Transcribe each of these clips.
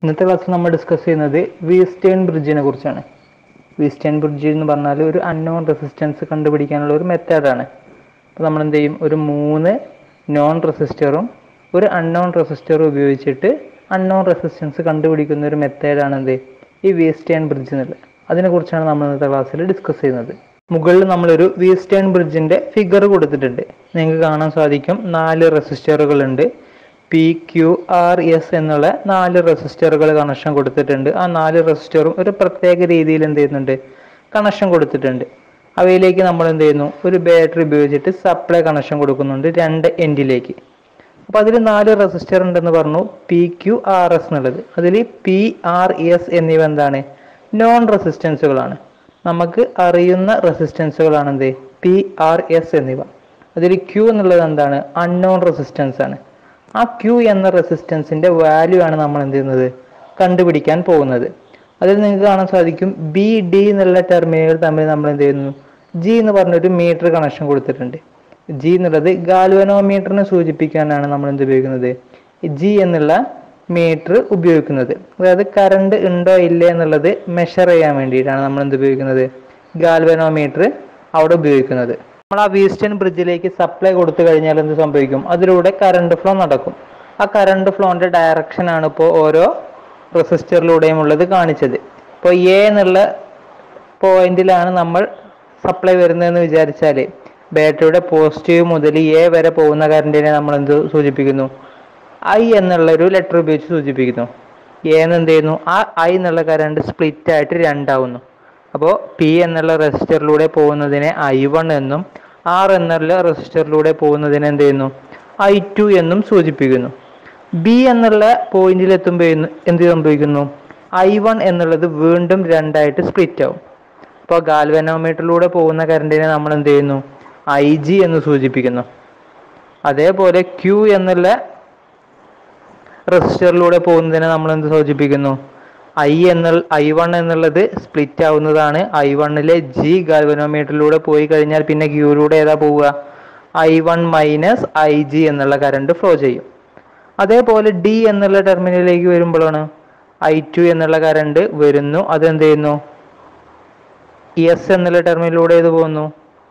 ഇന്നത്തെ ക്ലാസ്സിൽ നമ്മൾ ഡിസ്കസ് ചെയ്യുന്നത് വീസ്റ്റേൺ ബ്രിഡ്ജിനെ കുറിച്ചാണ് വീസ്റ്റേൺ ബ്രിഡ്ജ് എന്ന് പറഞ്ഞാൽ ഒരു അൺനോൺ റെസിസ്റ്റൻസ് കണ്ടുപിടിക്കാനുള്ള ഒരു മെത്തേഡാണ് അപ്പോൾ നമ്മൾ എന്ത് ചെയ്യും ഒരു മൂന്ന് നോൺ റെസിസ്റ്ററും ഒരു അൺനോൺ റെസിസ്റ്ററും ഉപയോഗിച്ചിട്ട് അൺനോൺ റെസിസ്റ്റൻസ് കണ്ടുപിടിക്കുന്ന ഒരു മെത്തേഡാണ് എന്ത് ഈ വീസ്റ്റേൺ ബ്രിഡ്ജ് എന്നുള്ളത് അതിനെക്കുറിച്ചാണ് നമ്മൾ ഇന്നത്തെ ക്ലാസ്സിൽ ഡിസ്കസ് ചെയ്യുന്നത് മുകളിൽ നമ്മളൊരു വീസ്റ്റേൺ ബ്രിഡ്ജിന്റെ ഫിഗർ കൊടുത്തിട്ടുണ്ട് നിങ്ങൾക്ക് കാണാൻ സാധിക്കും നാല് റെസിസ്റ്ററുകൾ ഉണ്ട് പി ക്യു ആർ എസ് എന്നുള്ള നാല് റെസിസ്റ്ററുകൾ കണക്ഷൻ കൊടുത്തിട്ടുണ്ട് ആ നാല് റെസിസ്റ്ററും ഒരു പ്രത്യേക രീതിയിൽ എന്ത് ചെയ്യുന്നുണ്ട് കണക്ഷൻ കൊടുത്തിട്ടുണ്ട് അവയിലേക്ക് നമ്മൾ എന്ത് ചെയ്യുന്നു ഒരു ബാറ്ററി ഉപയോഗിച്ചിട്ട് സപ്ലൈ കണക്ഷൻ കൊടുക്കുന്നുണ്ട് രണ്ട് എൻഡിലേക്ക് അപ്പൊ അതിൽ നാല് റെസിസ്റ്റർ ഉണ്ടെന്ന് പറഞ്ഞു പി ക്യു ആർ എസ് എന്നുള്ളത് അതിൽ പി ആർ എസ് എന്നിവ എന്താണ് നോൺ റെസിസ്റ്റൻസുകളാണ് നമുക്ക് അറിയുന്ന റെസിസ്റ്റൻസുകളാണ് എന്ത് പി ആർ എസ് എന്നിവ അതിൽ ക്യൂ എന്നുള്ളത് എന്താണ് അൺനോൺ റെസിസ്റ്റൻസ് ആണ് ആ ക്യൂ എന്ന റെസിസ്റ്റൻസിന്റെ വാല്യൂ ആണ് നമ്മൾ എന്ത് ചെയ്യുന്നത് കണ്ടുപിടിക്കാൻ പോകുന്നത് അതിൽ നിങ്ങൾക്ക് കാണാൻ സാധിക്കും ബി ഡി എന്നുള്ള ടെർമിനലുകൾ തമ്മിൽ നമ്മൾ എന്ത് ചെയ്യുന്നു ജി എന്ന് പറഞ്ഞൊരു മീറ്റർ കണക്ഷൻ കൊടുത്തിട്ടുണ്ട് ജി എന്നുള്ളത് ഗാൽവനോമീറ്ററിനെ സൂചിപ്പിക്കാനാണ് നമ്മൾ എന്ത് ഉപയോഗിക്കുന്നത് ജി എന്നുള്ള മീറ്റർ ഉപയോഗിക്കുന്നത് അതായത് കറണ്ട് ഉണ്ടോ ഇല്ലേ എന്നുള്ളത് മെഷർ ചെയ്യാൻ വേണ്ടിയിട്ടാണ് നമ്മൾ എന്ത് ഉപയോഗിക്കുന്നത് ഗാൽവനോമീറ്റർ അവിടെ ഉപയോഗിക്കുന്നത് നമ്മൾ ആ വീസ്റ്റേൺ ബ്രിഡ്ജിലേക്ക് സപ്ലൈ കൊടുത്തു കഴിഞ്ഞാൽ എന്ത് സംഭവിക്കും അതിലൂടെ കറണ്ട് ഫ്ലോ നടക്കും ആ കറണ്ട് ഫ്ലോന്റെ ഡയറക്ഷൻ ആണ് ഇപ്പോൾ ഓരോ റെസിസ്റ്ററിലൂടെയും ഉള്ളത് കാണിച്ചത് ഇപ്പോൾ എ എന്നുള്ള പോയിന്റിലാണ് നമ്മൾ സപ്ലൈ വരുന്നതെന്ന് വിചാരിച്ചാൽ ബാറ്ററിയുടെ പോസിറ്റീവ് മുതൽ എ വരെ പോകുന്ന കറണ്ടിനെ നമ്മൾ എന്ത് സൂചിപ്പിക്കുന്നു ഐ എന്നുള്ള ഒരു ലെറ്റർ ഉപയോഗിച്ച് സൂചിപ്പിക്കുന്നു എ എന്ന് എന്ത് ചെയ്യുന്നു ആ ഐ എന്നുള്ള കറണ്ട് സ്പ്ലിറ്റ് ആയിട്ട് രണ്ടാവുന്നു അപ്പോൾ പി എന്നുള്ള റെസിസ്റ്ററിലൂടെ പോകുന്നതിനെ ഐ വൺ എന്നും ആർ എന്നുള്ള റെസിസ്റ്ററിലൂടെ പോകുന്നതിനെ എന്ത് ചെയ്യുന്നു ഐ ടു എന്നും സൂചിപ്പിക്കുന്നു ബി എന്നുള്ള പോയിന്റിൽ എത്തുമ്പോൾ എന്ത് സംഭവിക്കുന്നു ഐ വൺ എന്നുള്ളത് വീണ്ടും രണ്ടായിട്ട് സ്പ്ലിറ്റ് ആവും അപ്പോൾ ഗാൽവനോമീറ്ററിലൂടെ പോകുന്ന കറണ്ടിനെ നമ്മൾ എന്ത് ചെയ്യുന്നു ഐ ജി എന്ന് സൂചിപ്പിക്കുന്നു അതേപോലെ ക്യൂ എന്നുള്ള റെസിസ്റ്ററിലൂടെ പോകുന്നതിനെ നമ്മൾ എന്ത് സൂചിപ്പിക്കുന്നു ഐ എന്ന ഐ വൺ എന്നുള്ളത് സ്പ്ലിറ്റ് ആവുന്നതാണ് ഐ വണ്ണിലെ ജി ഗാൽവനോമീറ്ററിലൂടെ പോയി കഴിഞ്ഞാൽ പിന്നെ ക്യൂയിലൂടെ ഏതാ പോവുക I one minus I G എന്നുള്ള കറണ്ട് ഫ്ലോ ചെയ്യും അതേപോലെ ഡി എന്നുള്ള ടെർമിനലിലേക്ക് വരുമ്പോഴാണ് ഐ ടു എന്നുള്ള കറണ്ട് വരുന്നു അതെന്ത് ചെയ്യുന്നു എസ് എന്നുള്ള ടെർമിനലിലൂടെ ഏത് പോകുന്നു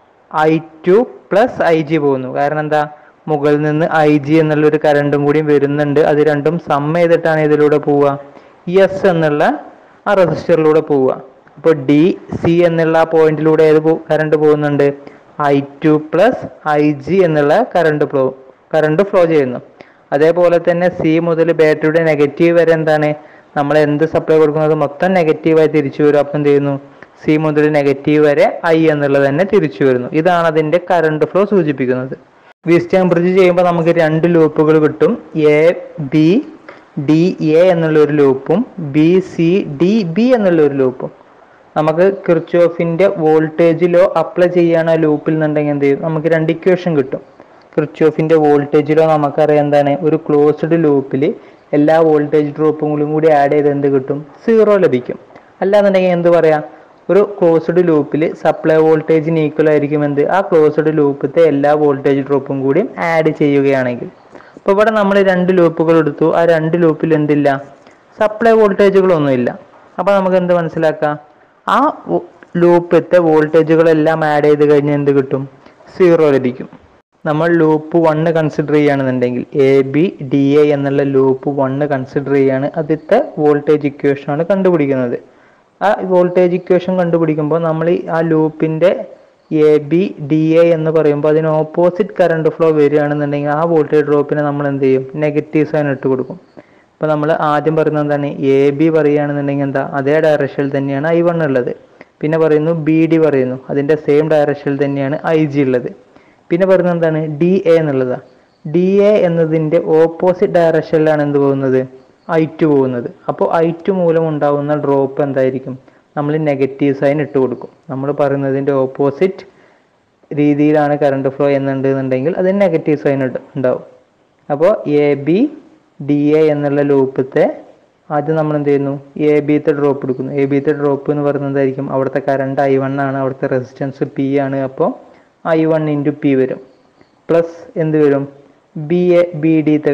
I two plus I G പോകുന്നു കാരണം എന്താ മുകളിൽ നിന്ന് ഐ ജി എന്നുള്ള ഒരു കറണ്ടും കൂടി വരുന്നുണ്ട് അത് രണ്ടും സം ചെയ്തിട്ടാണ് ഇതിലൂടെ പോവുക എസ് എന്നുള്ള ആ റെസിസ്റ്ററിലൂടെ പോവുക അപ്പോൾ ഡി സി എന്നുള്ള ആ പോയിന്റിലൂടെ ഏത് കറണ്ട് പോകുന്നുണ്ട് I two plus I G എന്നുള്ള കറണ്ട് ഫ്ലോ കറണ്ട് ഫ്ലോ ചെയ്യുന്നു അതേപോലെ തന്നെ സി മുതൽ ബാറ്ററിയുടെ നെഗറ്റീവ് വരെ എന്താണ് നമ്മൾ എന്ത് സപ്ലൈ കൊടുക്കുന്നത് മൊത്തം നെഗറ്റീവായി തിരിച്ചു വരും അപ്പം എന്ത് ചെയ്യുന്നു സി മുതൽ നെഗറ്റീവ് വരെ ഐ എന്നുള്ളത് തന്നെ തിരിച്ചു വരുന്നു ഇതാണ് അതിന്റെ കറണ്ട് ഫ്ലോ സൂചിപ്പിക്കുന്നത് വീസ്റ്റേൺ ബ്രിഡ്ജ് ചെയ്യുമ്പോൾ നമുക്ക് രണ്ട് ലൂപ്പുകൾ കിട്ടും എ ബി ഡി എ എന്നുള്ള ഒരു ലൂപ്പും ബി സി ഡി ബി എന്നുള്ള ഒരു ലൂപ്പും നമുക്ക് കിർച്ചോഫിന്റെ വോൾട്ടേജ് ലോ അപ്ലൈ ചെയ്യാണ് ആ ലൂപ്പിൽ നിന്നുണ്ടെങ്കിൽ എന്ത് ചെയ്യും നമുക്ക് രണ്ട് ഇക്വേഷൻ കിട്ടും കിർച്ചോഫിന്റെ വോൾട്ടേജ് ലോ നമുക്കറിയാം എന്താണ് ഒരു ക്ലോസ്ഡ് ലൂപ്പിൽ എല്ലാ വോൾട്ടേജ് ഡ്രോപ്പുകളും കൂടി ആഡ് ചെയ്ത് എന്ത് കിട്ടും സീറോ ലഭിക്കും അല്ലാന്നുണ്ടെങ്കിൽ എന്ത് പറയാം ഒരു ക്ലോസ്ഡ് ലൂപ്പിൽ സപ്ലൈ വോൾട്ടേജിന് ഈക്വൽ ആയിരിക്കും എന്ത് ആ ക്ലോസ്ഡ് ലൂപ്പിലത്തെ എല്ലാ വോൾട്ടേജ് ഡ്രോപ്പും കൂടി ആഡ് ചെയ്യുകയാണെങ്കിൽ അപ്പോൾ ഇവിടെ നമ്മൾ രണ്ട് ലൂപ്പുകൾ എടുത്തു ആ രണ്ട് ലൂപ്പിൽ എന്തില്ല സപ്ലൈ വോൾട്ടേജുകളൊന്നുമില്ല അപ്പോൾ നമുക്ക് എന്ത് മനസ്സിലാക്കാം ആ ലൂപ്പിലത്തെ വോൾട്ടേജുകളെല്ലാം ആഡ് ചെയ്ത് കഴിഞ്ഞാൽ എന്ത് കിട്ടും സീറോ ലഭിക്കും നമ്മൾ ലൂപ്പ് വണ്ണ് കൺസിഡർ ചെയ്യുകയാണെന്നുണ്ടെങ്കിൽ എ ബി ഡി എ എന്നുള്ള ലൂപ്പ് വണ്ണ് കൺസിഡർ ചെയ്യാണ് അതിലത്തെ വോൾട്ടേജ് ഇക്വേഷൻ ആണ് കണ്ടുപിടിക്കുന്നത് ആ വോൾട്ടേജ് ഇക്വേഷൻ കണ്ടുപിടിക്കുമ്പോൾ നമ്മൾ ഈ ആ ലൂപ്പിന്റെ എ ബി ഡി എ എന്ന് പറയുമ്പോൾ അതിന് ഓപ്പോസിറ്റ് കറണ്ട് ഫ്ലോ വരികയാണെന്നുണ്ടെങ്കിൽ ആ വോൾട്ടേജ് ഡ്രോപ്പിനെ നമ്മൾ എന്ത് ചെയ്യും നെഗറ്റീവ് സൈൻ ഇട്ട് കൊടുക്കും ഇപ്പോൾ നമ്മൾ ആദ്യം പറയുന്നത് എന്താണ് എ ബി പറയുകയാണെന്നുണ്ടെങ്കിൽ എന്താ അതേ ഡയറക്ഷനിൽ തന്നെയാണ് ഐ വൺ ഉള്ളത് പിന്നെ പറയുന്നു ബി ഡി പറയുന്നു അതിൻ്റെ സെയിം ഡയറക്ഷനിൽ തന്നെയാണ് ഐ ജി ഉള്ളത് പിന്നെ പറയുന്നത് എന്താണ് ഡി എ എന്നുള്ളതാണ് ഡി എ എന്നതിൻ്റെ ഓപ്പോസിറ്റ് ഡയറക്ഷനിലാണ് എന്ത് പോകുന്നത് ഐ ടു പോകുന്നത് അപ്പോൾ ഐ ടു മൂലം ഉണ്ടാകുന്ന ഡ്രോപ്പ് എന്തായിരിക്കും നമ്മൾ നെഗറ്റീവ് സൈൻ ഇട്ട് കൊടുക്കും നമ്മൾ പറയുന്നതിൻ്റെ ഓപ്പോസിറ്റ് രീതിയിലാണ് കറണ്ട് ഫ്ലോ എന്നുണ്ട് എന്നുണ്ടെങ്കിൽ അതിന് നെഗറ്റീവ് സൈൻ ഉണ്ടാവും അപ്പോൾ എ ബി ഡി എ എന്നുള്ള ലൂപ്പത്തെ ആദ്യം നമ്മൾ എന്ത് ചെയ്യുന്നു എ ബിത്തെ ഡ്രോപ്പ് എടുക്കുന്നു എ ബിത്തെ ഡ്രോപ്പ് എന്ന് പറയുന്നതായിരിക്കും അവിടുത്തെ കറണ്ട് ഐ വൺ ആണ് അവിടുത്തെ റെസിസ്റ്റൻസ് പി ആണ് അപ്പോൾ ഐ വൺ ഇൻറ്റു പി വരും പ്ലസ് എന്ത് വരും ബി എ ബി ഡിത്തെ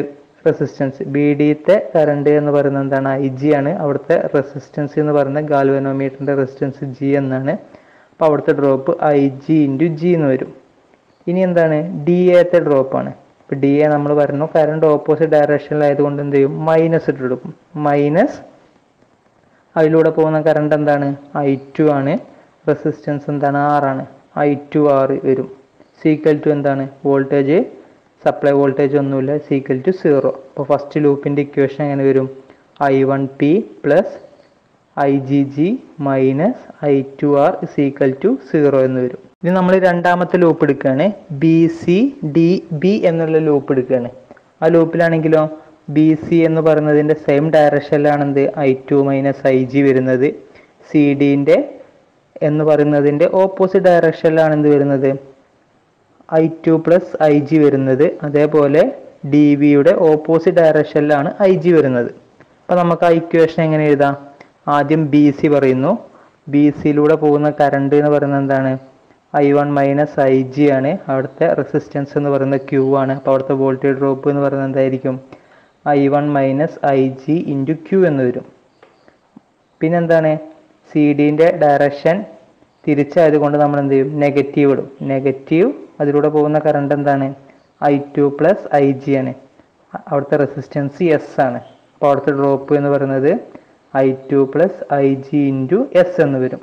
റെസിസ്റ്റൻസ് ബി ഡിത്തെ കറണ്ട് എന്ന് പറയുന്നത് എന്താണ് ഐ ജി ആണ് അവിടുത്തെ റെസിസ്റ്റൻസ് എന്ന് പറയുന്നത് ഗാൽവനോമീറ്ററിന്റെ റെസിസ്റ്റൻസ് ജി എന്നാണ് അപ്പോൾ അവിടുത്തെ drop I G into G എന്ന് വരും ഇനി എന്താണ് ഡി എത്തെ ഡ്രോപ്പാണ് ഇപ്പോൾ ഡി എ നമ്മൾ പറഞ്ഞു കറണ്ട് ഓപ്പോസിറ്റ് ഡയറക്ഷനിലായതുകൊണ്ട് എന്ത് ചെയ്യും മൈനസ് ഇട്ട് കൊടുക്കും മൈനസ് അതിലൂടെ പോകുന്ന കറണ്ട് എന്താണ് ഐ ടു ആണ് റെസിസ്റ്റൻസ് എന്താണ് ആറാണ് ഐ ടു ആറ് വരും സീക്വൽ ടു എന്താണ് വോൾട്ടേജ് സപ്ലൈ വോൾട്ടേജ് ഒന്നുമില്ല സീക്വൽ ടു സീറോ അപ്പോൾ ഫസ്റ്റ് ലൂപ്പിൻ്റെ ഇക്വേഷൻ എങ്ങനെ വരും I one P plus I G G minus I two R is equal to zero എന്ന് വരും ഇനി നമ്മൾ രണ്ടാമത്തെ ലൂപ്പ് എടുക്കുകയാണ് ബി സി ഡി ബി എന്നുള്ള ലൂപ്പ് എടുക്കുകയാണ് ആ ലൂപ്പിലാണെങ്കിലോ ബി സി എന്ന് പറയുന്നതിൻ്റെ സെയിം ഡയറക്ഷനിലാണ് എന്ത് I two minus I G വരുന്നത് സി ഡിൻ്റെ എന്ന് പറയുന്നതിൻ്റെ ഓപ്പോസിറ്റ് ഡയറക്ഷനിലാണ് എന്ത് വരുന്നത് I two plus I G വരുന്നത് അതേപോലെ ഡി വിയുടെ ഓപ്പോസിറ്റ് ഡയറക്ഷനിലാണ് ഐ ജി വരുന്നത് അപ്പോൾ നമുക്ക് ആ ഇക്വേഷൻ എങ്ങനെ എഴുതാം ആദ്യം ബി സി പറയുന്നു ബി സിയിലൂടെ പോകുന്ന കറണ്ട് എന്ന് പറയുന്നത് എന്താണ് I one minus I G ആണ് അവിടുത്തെ റെസിസ്റ്റൻസ് എന്ന് പറയുന്നത് ക്യൂ ആണ് അപ്പോൾ അവിടുത്തെ വോൾട്ടേജ് ഡ്രോപ്പ് എന്ന് പറയുന്നത് എന്തായിരിക്കും I one minus I G into Q എന്ന് വരും പിന്നെന്താണ് സി ഡിൻ്റെ ഡയറക്ഷൻ തിരിച്ചായതുകൊണ്ട് നമ്മൾ എന്ത് ചെയ്യും നെഗറ്റീവ് ഇടും നെഗറ്റീവ് അതിലൂടെ പോകുന്ന കറണ്ട് എന്താണ് I two plus I G ആണ് അവിടുത്തെ റെസിസ്റ്റൻസ് എസ് ആണ് അപ്പോൾ അവിടുത്തെ ഡ്രോപ്പ് എന്ന് പറയുന്നത് I two plus I G into S എന്ന് വരും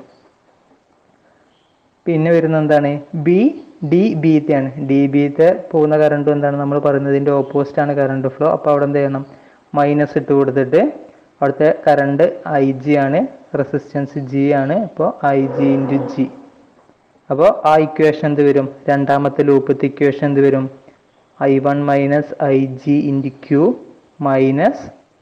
പിന്നെ വരുന്ന എന്താണ് ബി ഡി ബിത്തെ ആണ് ഡി ബിത്തെ പോകുന്ന കറണ്ട് എന്താണ് നമ്മൾ പറയുന്നതിൻ്റെ ഓപ്പോസിറ്റ് ആണ് കറണ്ട് ഫ്ലോ അപ്പോൾ അവിടെ എന്ത് ചെയ്യണം മൈനസ് ഇട്ട് കൊടുത്തിട്ട് അവിടുത്തെ കറണ്ട് ഐ ജി ആണ് റെസിസ്റ്റൻസ് ജി ആണ് അപ്പോൾ ഐ ജി ഇൻറ്റു ജി അപ്പോൾ ആ ഇക്വേഷൻ എന്ത് വരും രണ്ടാമത്തെ ലൂപ്പത്തെ ഇക്വേഷൻ എന്ത് വരും I one minus I G into Q minus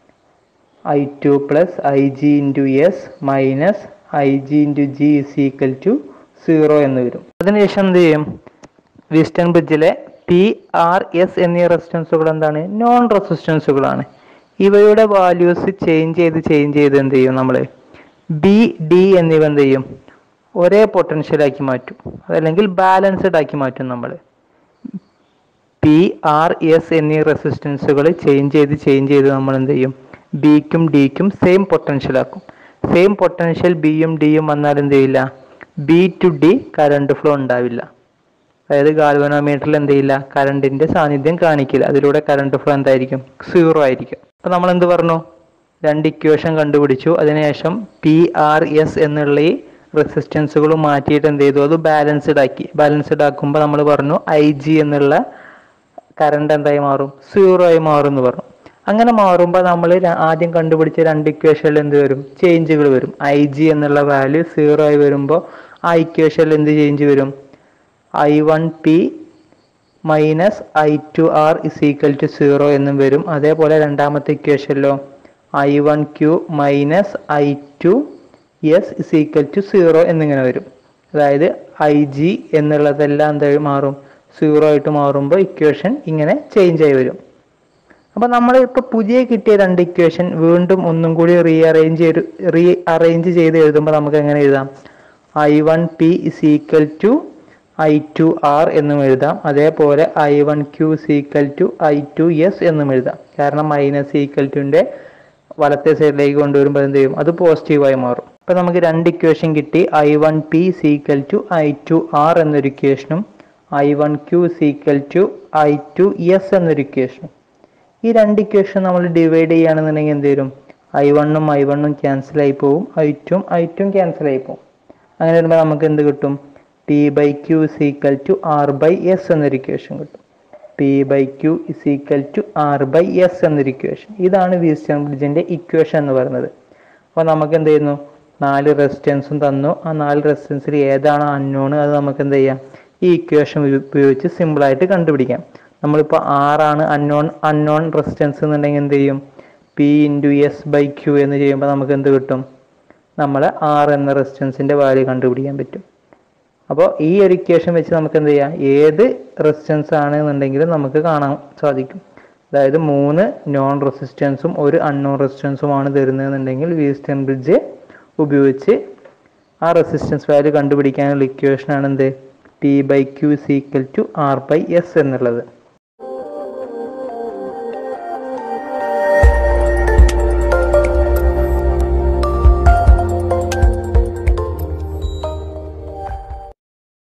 I two plus I G into S minus I G into G is equal to zero എന്ന് വരും അതിനുശേഷം എന്ത് ചെയ്യും വീസ്റ്റൺ ബ്രിഡ്ജിലെ പി ആർ എസ് എന്നീ റെസിസ്റ്റൻസുകൾ എന്താണ് നോൺ റെസിസ്റ്റൻസുകളാണ് ഇവയുടെ വാല്യൂസ് ചേഞ്ച് ചെയ്ത് ചേഞ്ച് ചെയ്ത് എന്ത് ചെയ്യും നമ്മൾ ബി ഡി എന്നിവ എന്ത് ചെയ്യും ഒരേ പൊട്ടൻഷ്യലാക്കി മാറ്റും അതല്ലെങ്കിൽ ബാലൻസ്ഡ് ആക്കി മാറ്റും നമ്മൾ പി ആർ എസ് എന്നീ റെസിസ്റ്റൻസുകൾ ചേഞ്ച് ചെയ്ത് ചേഞ്ച് ചെയ്ത് നമ്മൾ എന്ത് ചെയ്യും ബിക്കും ഡിക്കും സെയിം പൊട്ടൻഷ്യൽ ആക്കും സെയിം പൊട്ടൻഷ്യൽ ബിയും ഡിയും വന്നാൽ എന്ത് ചെയ്യില്ല B to D current flow ഉണ്ടാവില്ല അതായത് ഗാൽവനോമീറ്ററിൽ എന്ത് ചെയ്യില്ല കറണ്ടിന്റെ സാന്നിധ്യം കാണിക്കില്ല അതിലൂടെ കറണ്ട് ഫ്ലോ എന്തായിരിക്കും സീറോ ആയിരിക്കും അപ്പൊ നമ്മൾ എന്ത് പറഞ്ഞു രണ്ട് ഇക്വേഷൻ കണ്ടുപിടിച്ചു അതിനുശേഷം പി ആർ എസ് എന്നുള്ള ഈ റെസിസ്റ്റൻസുകൾ മാറ്റിയിട്ട് എന്ത് ചെയ്തു അത് ബാലൻസ്ഡ് ആക്കി ബാലൻസ്ഡ് ആക്കുമ്പോൾ നമ്മൾ പറഞ്ഞു ഐ ജി എന്നുള്ള കറണ്ട് എന്തായി മാറും സീറോ ആയി മാറും എന്ന് പറഞ്ഞു അങ്ങനെ മാറുമ്പോൾ നമ്മൾ ആദ്യം കണ്ടുപിടിച്ച രണ്ട് ഇക്വേഷനിൽ എന്ത് വരും ചേഞ്ചുകൾ വരും ഐ ജി എന്നുള്ള വാല്യൂ സീറോ ആയി വരുമ്പോൾ ആ ഇക്വേഷനിൽ എന്ത് ചേഞ്ച് വരും I one P minus I two R is equal to zero എന്നും വരും അതേപോലെ രണ്ടാമത്തെ ഇക്വേഷനിലോ I one Q minus I two S is equal to zero എന്നിങ്ങനെ വരും അതായത് ഐ ജി എന്നുള്ളതെല്ലാം എന്തായി മാറും സീറോ ആയിട്ട് മാറുമ്പോൾ ഇക്വേഷൻ ഇങ്ങനെ ചേഞ്ച് ആയി വരും അപ്പോൾ നമ്മൾ ഇപ്പോൾ പുതിയ കിട്ടിയ രണ്ട് ഇക്വേഷൻ വീണ്ടും ഒന്നും കൂടി റീ അറേഞ്ച് ചെയ്ത് റീ അറേഞ്ച് ചെയ്ത് എഴുതുമ്പോൾ നമുക്ക് എങ്ങനെ എഴുതാം I one P is equal to I two R എന്നും എഴുതാം അതേപോലെ I one Q is equal to I two S എന്നും എഴുതാം കാരണം മൈനസ് ഈക്വൽ ടുൻ്റെ വലത്തെ സൈഡിലേക്ക് കൊണ്ടുവരുമ്പോൾ എന്ത് ചെയ്യും അത് പോസിറ്റീവായി മാറും അപ്പോൾ നമുക്ക് രണ്ട് ഇക്വേഷൻ കിട്ടി I one P is equal to I two R എന്നൊരു ഇക്വേഷനും I one Q is equal to I two S എന്നൊരു ഇക്വേഷനും ഈ രണ്ട് ഇക്വേഷൻ നമ്മൾ ഡിവൈഡ് ചെയ്യുകയാണെന്നുണ്ടെങ്കിൽ എന്ത് വരും ഐ വണ്ണും ഐ വണ്ണും ക്യാൻസൽ ആയി പോകും ഐ ടും ഐ ടും ക്യാൻസൽ ആയി പോകും അങ്ങനെ വരുമ്പോൾ നമുക്ക് എന്ത് കിട്ടും P by Q is equal to R by S എന്നൊരു ഇക്വേഷൻ കിട്ടും P by Q is equal to R by S എന്നൊരു ഇക്വേഷൻ ഇതാണ് വീസ്റ്റൺ ബ്രിഡ്ജിന്റെ ഇക്വേഷൻ എന്ന് പറയുന്നത് അപ്പോൾ നമുക്ക് എന്ത് ചെയ്യുന്നു നാല് റെസിസ്റ്റൻസും തന്നു ആ നാല് റെസിസ്റ്റൻസിൽ ഏതാണ് അൺനോൺ അത് നമുക്ക് എന്ത് ചെയ്യാം ഈ ഇക്വേഷൻ ഉപയോഗിച്ച് സിമ്പിളായിട്ട് കണ്ടുപിടിക്കാം നമ്മളിപ്പോൾ ആറാണ് അൺനോൺ അൺനോൺ റെസിസ്റ്റൻസ് എന്നുണ്ടെങ്കിൽ എന്ത് ചെയ്യും P into S by Q എന്ന് ചെയ്യുമ്പോൾ നമുക്ക് എന്ത് കിട്ടും നമ്മൾ ആർ എന്ന റെസിസ്റ്റൻസിൻ്റെ വാല്യൂ കണ്ടുപിടിക്കാൻ പറ്റും അപ്പോൾ ഈ ഒരു ഇക്വേഷൻ വെച്ച് നമുക്ക് എന്ത് ചെയ്യാം ഏത് റെസിസ്റ്റൻസ് ആണ് എന്നുണ്ടെങ്കിലും നമുക്ക് കാണാൻ സാധിക്കും അതായത് മൂന്ന് നോൺ റെസിസ്റ്റൻസും ഒരു അൺനോൺ റെസിസ്റ്റൻസുമാണ് തരുന്നതെന്നുണ്ടെങ്കിൽ വീസ്റ്റൺ ബ്രിഡ്ജ് ഉപയോഗിച്ച് ആ റെസിസ്റ്റൻസ് വാല്യൂ കണ്ടുപിടിക്കാനുള്ള ഇക്വേഷനാണ് എന്ത് P by Q is equal to R by S എന്നുള്ളത്